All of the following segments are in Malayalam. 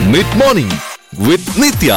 മിഡ് മോർണിംഗ് വിത്ത് നിത്യ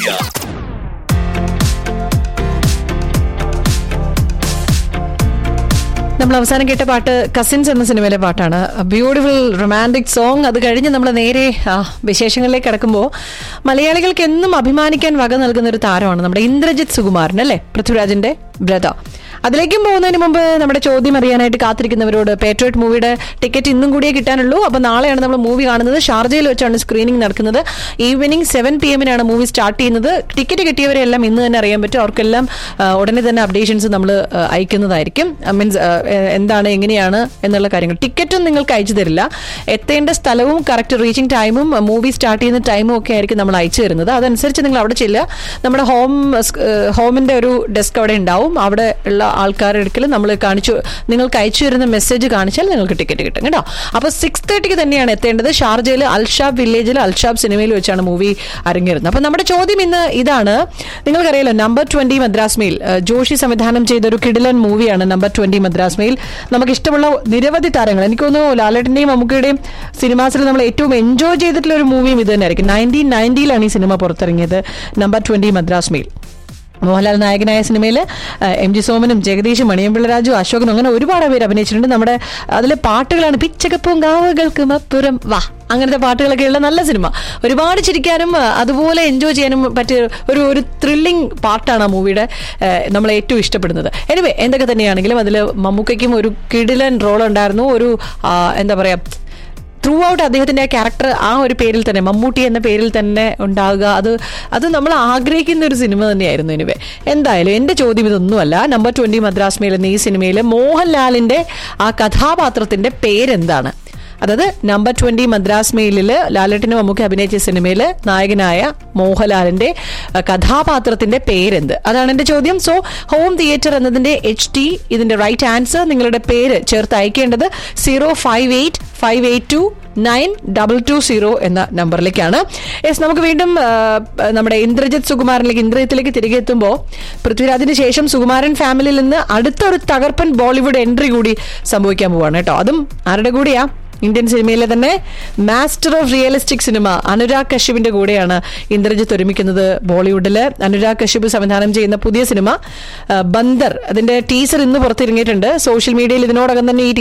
നമ്മൾ അവസാനം കേട്ട പാട്ട് കസിൻസ് എന്ന സിനിമയിലെ പാട്ടാണ് ബ്യൂട്ടിഫുൾ റൊമാൻറ്റിക് സോങ് അത് കഴിഞ്ഞ് നമ്മൾ നേരെ ആ, വിശേഷങ്ങളിലേക്ക് കിടക്കുമ്പോൾ മലയാളികൾക്ക് എന്നും അഭിമാനിക്കാൻ വക നൽകുന്ന ഒരു താരമാണ് നമ്മുടെ ഇന്ദ്രജിത് സുകുമാരൻ അല്ലേ പൃഥ്വിരാജിന്റെ ബ്രദർ അതിലേക്കും പോകുന്നതിന് മുമ്പ് നമ്മുടെ ചോദ്യം അറിയാനായിട്ട് കാത്തിരിക്കുന്നവരോട് പേട്രോട്ട് മൂവിയുടെ ടിക്കറ്റ് ഇന്നും കൂടിയേ കിട്ടാനുള്ളൂ അപ്പോൾ നാളെയാണ് നമ്മൾ മൂവി കാണുന്നത് ഷാർജയിൽ വെച്ചാണ് സ്ക്രീനിങ് നടക്കുന്നത് ഈവനിങ് സെവൻ പി എമ്മിനാണ് മൂവി സ്റ്റാർട്ട് ചെയ്യുന്നത് ടിക്കറ്റ് കിട്ടിയവരെല്ലാം ഇന്ന് തന്നെ അറിയാൻ പറ്റും അവർക്കെല്ലാം ആ, ഉടനെ തന്നെ അപ്ഡേഷൻസ് നമ്മൾ അയക്കുന്നതായിരിക്കും മീൻസ് എന്താണ് എങ്ങനെയാണ് എന്നുള്ള കാര്യങ്ങൾ ടിക്കറ്റും നിങ്ങൾക്ക് അയച്ചു തരില്ല എത്തേണ്ട സ്ഥലവും കറക്റ്റ് റീച്ചിങ് ടൈമും മൂവി സ്റ്റാർട്ട് ചെയ്യുന്ന ടൈമും ഒക്കെ ആയിരിക്കും നമ്മൾ അയച്ചു തരുന്നത് അതനുസരിച്ച് നിങ്ങൾ അവിടെ ചെല്ലുക നമ്മുടെ ഹോം ഹോമിന്റെ ഒരു ഡെസ്ക് അവിടെ ഉണ്ടാവും അവിടെ ഉള്ള ആൾക്കാരുടെ അടുക്കൽ നമ്മൾ കാണിച്ചു നിങ്ങൾക്ക് അയച്ചു തരുന്ന മെസ്സേജ് കാണിച്ചാൽ നിങ്ങൾക്ക് ടിക്കറ്റ് കിട്ടും കേട്ടോ അപ്പോൾ സിക്സ് തേർട്ടിക്ക് തന്നെയാണ് എത്തേണ്ടത് ഷാർജയിൽ അൽഷാബ് വില്ലേജിൽ അൽഷാബ് സിനിമയിൽ വെച്ചാണ് മൂവി അരങ്ങേറുന്നത് അപ്പോൾ നമ്മുടെ ചോദ്യം ഇന്ന് ഇതാണ് നിങ്ങൾക്കറിയാലോ number twenty Madras mail Joshi സംവിധാനം ചെയ്ത ഒരു കിടിലൻ മൂവിയാണ് നമ്പർ ട്വന്റി മദ്രാസ് മെയിൽ നമുക്ക് ഇഷ്ടമുള്ള നിരവധി താരങ്ങൾ എനിക്ക് തോന്നുന്നു ലാലേട്ടന്റെയും മമ്മൂക്കയുടെയും സിനിമാസിൽ നമ്മൾ ഏറ്റവും എൻജോയ് ചെയ്തിട്ടുള്ള ഒരു മൂവിയും ഇത് തന്നെയായിരിക്കും നയൻറ്റീൻ നയൻറ്റിയിലാണ് ഈ സിനിമ പുറത്തിറങ്ങിയത് number twenty Madras mail Mohanlal നായകനായ സിനിമയിൽ എം ജി സോമനും ജഗദീഷും മണിയമ്പിള്ള രാജു അശോകനും അങ്ങനെ ഒരുപാട് പേര് അഭിനയിച്ചിട്ടുണ്ട് നമ്മുടെ അതിലെ പാട്ടുകളാണ് പിച്ചകപ്പും ഗാവുകൾക്കും അപ്പുറം വാ അങ്ങനത്തെ പാട്ടുകളൊക്കെ ഉള്ള നല്ല സിനിമ ഒരുപാട് ചിരിക്കാനും ആ, അതുപോലെ എൻജോയ് ചെയ്യാനും പറ്റിയ ഒരു ഒരു ത്രില്ലിംഗ് പാർട്ടാണ് ആ മൂവിയുടെ നമ്മൾ ഏറ്റവും ഇഷ്ടപ്പെടുന്നത് എനിവേ എന്തൊക്കെ തന്നെയാണെങ്കിലും അതിൽ മമ്മൂക്കയ്ക്കും ഒരു കിടിലൻ റോൾ ഉണ്ടായിരുന്നു ഒരു ആ, എന്താ പറയുക ത്രൂ ഔട്ട് അദ്ദേഹത്തിന്റെ ആ ക്യാരക്ടർ ആ ഒരു പേരിൽ തന്നെ മമ്മൂട്ടി എന്ന പേരിൽ തന്നെ ഉണ്ടാവുക അത് അത് നമ്മൾ ആഗ്രഹിക്കുന്ന ഒരു സിനിമ തന്നെയായിരുന്നു എനിവേ എന്തായാലും എന്റെ ചോദ്യം ഇതൊന്നുമല്ല നമ്പർ ട്വന്റി മദ്രാസ് മെയിൽ എന്ന ഈ സിനിമയിലെ മോഹൻലാലിന്റെ ആ കഥാപാത്രത്തിന്റെ പേരെന്താണ് അതായത് നമ്പർ ട്വന്റി മദ്രാസ് മെയിലിൽ ലാലേട്ടിനും മമ്മൂക്കി അഭിനയിച്ച സിനിമയിൽ നായകനായ മോഹൻലാലിന്റെ അഹ്, കഥാപാത്രത്തിന്റെ പേരെന്ത് അതാണ് എന്റെ ചോദ്യം സോ ഹോം തിയേറ്റർ എന്നതിന്റെ എച്ച് ടി ഇതിന്റെ റൈറ്റ് ആൻസർ നിങ്ങളുടെ പേര് ചേർത്ത് അയക്കേണ്ടത് zero five eight five eight two nine double two zero എന്ന നമ്പറിലേക്കാണ് യെസ് നമുക്ക് വീണ്ടും ആ, നമ്മുടെ ഇന്ദ്രജിത് സുകുമാരനിലേക്ക് ഇന്ദ്രജിത്തിലേക്ക് തിരികെ എത്തുമ്പോൾ പൃഥ്വിരാജിന് ശേഷം സുകുമാരൻ ഫാമിലിയിൽ നിന്ന് അടുത്തൊരു തകർപ്പൻ ബോളിവുഡ് എൻട്രി കൂടി സംഭവിക്കാൻ പോവാണ് കേട്ടോ അതും ആരുടെ കൂടിയാ ഇന്ത്യൻ സിനിമയിലെ തന്നെ മാസ്റ്റർ ഓഫ് റിയലിസ്റ്റിക് സിനിമ അനുരാഗ് കശ്യപിന്റെ കൂടെയാണ് ഇന്ദ്രജിത്ത് ഒരുമിക്കുന്നത് ബോളിവുഡില് അനുരാഗ് കശ്യപ് സംവിധാനം ചെയ്യുന്ന പുതിയ സിനിമ ആ, ബന്ദർ അതിന്റെ ടീസർ ഇന്ന് പുറത്തിറങ്ങിയിട്ടുണ്ട് സോഷ്യൽ മീഡിയയിൽ ഇതിനോടകം തന്നെ ഈ